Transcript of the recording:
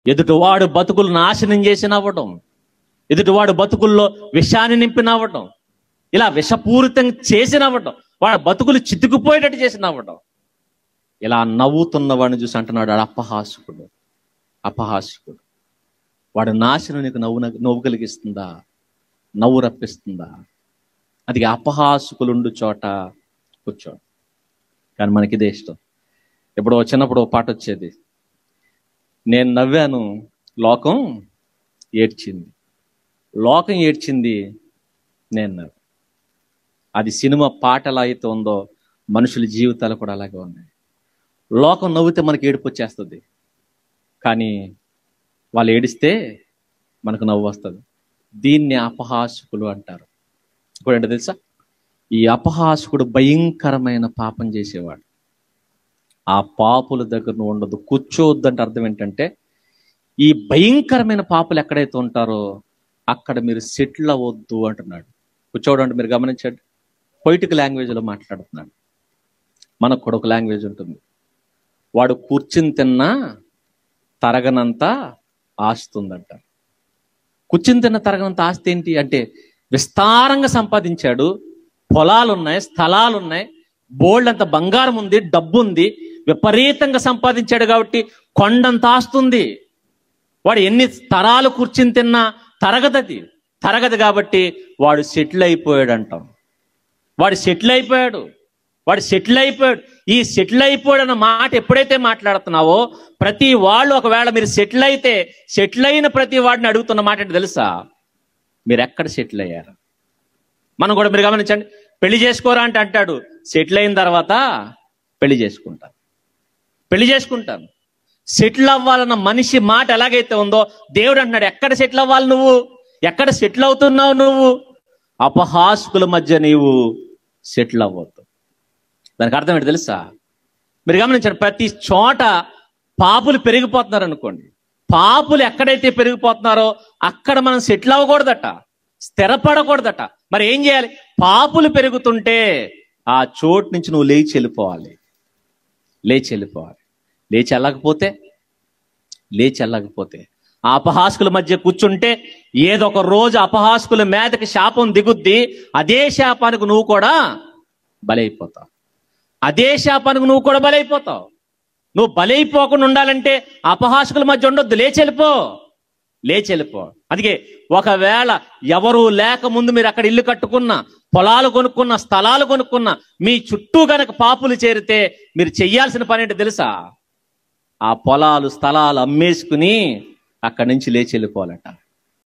ఎదుటివాడు బతుకులు నాశనం చేసి నవ్వటం ఎదుటివాడు బతుకుల్లో విషాన్ని నింపి నవ్వటం ఇలా విషపూరితం చేసి నవ్వటం వాడు బతుకులు చితుకుపోయేటట్టు చేసి నవ్వటం ఇలా నవ్వుతున్న వాడిని చూసి అంటున్నాడు "వాడు అపహాసకుడు అపహాసకుడు వాడు నాశనం నీకు నవ్వు నవ్వు కలిగిస్తుందా నవ్వు రప్పిస్తుందా అది అపహాసకులుండు చోట కూర్చోడు కానీ మనకి ఇదే ఇష్టం ఎప్పుడో చిన్నప్పుడు ఓ పాట వచ్చేది నేను నవ్వాను లోకం ఏడ్చింది లోకం ఏడ్చింది నేను నవ్వు అది సినిమా పాట ఎలా అయితే ఉందో మనుషుల జీవితాలు కూడా అలాగే ఉన్నాయి లోకం నవ్వితే మనకి ఏడుపు వచ్చేస్తుంది కానీ వాళ్ళు ఏడిస్తే మనకు నవ్వు వస్తుంది దీన్ని అపహాసకులు అంటారు ఇప్పుడు ఏంటో తెలుసా ఈ అపహాసకుడు భయంకరమైన పాపం చేసేవాడు ఆ పాపుల దగ్గర నువ్వు ఉండదు కూర్చోవద్దు అంటే అర్థం ఏంటంటే ఈ భయంకరమైన పాపులు ఎక్కడైతే ఉంటారో అక్కడ మీరు సెటిల్ అవ్వద్దు అంటున్నాడు కూర్చోవడం అంటే మీరు గమనించండి పొయిటిక్ లాంగ్వేజ్లో మాట్లాడుతున్నాడు మనకు కూడా ఒక లాంగ్వేజ్ ఉంటుంది వాడు కూర్చుని తిన్నా తరగనంత ఆస్తుందంట కూర్చుని తిన్న తరగనంత ఆస్తి ఏంటి అంటే విస్తారంగా సంపాదించాడు పొలాలు ఉన్నాయి స్థలాలు ఉన్నాయి బోల్డ్ అంత బంగారం ఉంది డబ్బు ఉంది విపరీతంగా సంపాదించాడు కాబట్టి కొండంత ఆస్తుంది వాడు ఎన్ని తరాలు కూర్చుని తిన్నా తరగదది తరగదు కాబట్టి వాడు సెటిల్ అయిపోయాడు అంటాం వాడు సెటిల్ అయిపోయాడు వాడు సెటిల్ అయిపోయాడు ఈ సెటిల్ అయిపోయాడు అన్న మాట ఎప్పుడైతే మాట్లాడుతున్నావో ప్రతి వాళ్ళు ఒకవేళ మీరు సెటిల్ అయితే సెటిల్ అయిన ప్రతి వాడిని అడుగుతున్న మాట ఏంటి తెలుసా మీరు ఎక్కడ సెటిల్ అయ్యారు మనం కూడా మీరు గమనించండి పెళ్లి చేసుకోరా అంటే అంటాడు సెటిల్ అయిన తర్వాత పెళ్లి చేసుకుంటాను పెళ్లి చేసుకుంటాను సెటిల్ అవ్వాలన్న మనిషి మాట ఎలాగైతే ఉందో దేవుడు అంటున్నాడు ఎక్కడ సెటిల్ అవ్వాలి నువ్వు ఎక్కడ సెటిల్ అవుతున్నావు నువ్వు అపహాసుకుల మధ్య నీవు సెటిల్ అవ్వద్దు దానికి అర్థం ఏంటి తెలుసా మీరు గమనించండి ప్రతి చోట పాపులు పెరిగిపోతున్నారు అనుకోండి పాపులు ఎక్కడైతే పెరిగిపోతున్నారో అక్కడ మనం సెటిల్ అవ్వకూడదట స్థిరపడకూడదట మరి ఏం చేయాలి పాపులు పెరుగుతుంటే ఆ చోటు నుంచి నువ్వు లేచి వెళ్ళిపోవాలి లేచి వెళ్ళిపోవాలి లేచి వెళ్ళకపోతే లేచి వెళ్ళకపోతే ఆ అపహాస్కుల మధ్య కూర్చుంటే ఏదో ఒక రోజు అపహాస్కుల మీదకి శాపం దిగుద్ది అదే శాపానికి నువ్వు కూడా బలైపోతావు అదే శాపానికి నువ్వు కూడా బలైపోతావు నువ్వు బలైపోకుండా ఉండాలంటే అపహాసకుల మధ్య ఉండొద్దు లేచి వెళ్ళిపో లేచి వెళ్ళిపో అందుకే ఒకవేళ ఎవరు లేక ముందు మీరు అక్కడ ఇల్లు కట్టుకున్న పొలాలు కొనుక్కున్న స్థలాలు కొనుక్కున్న మీ చుట్టూ గనక పాపులు చేరితే మీరు చెయ్యాల్సిన పని ఏంటో తెలుసా ఆ పొలాలు స్థలాలు అమ్మేసుకుని అక్కడి నుంచి లేచి వెళ్ళిపోవాలట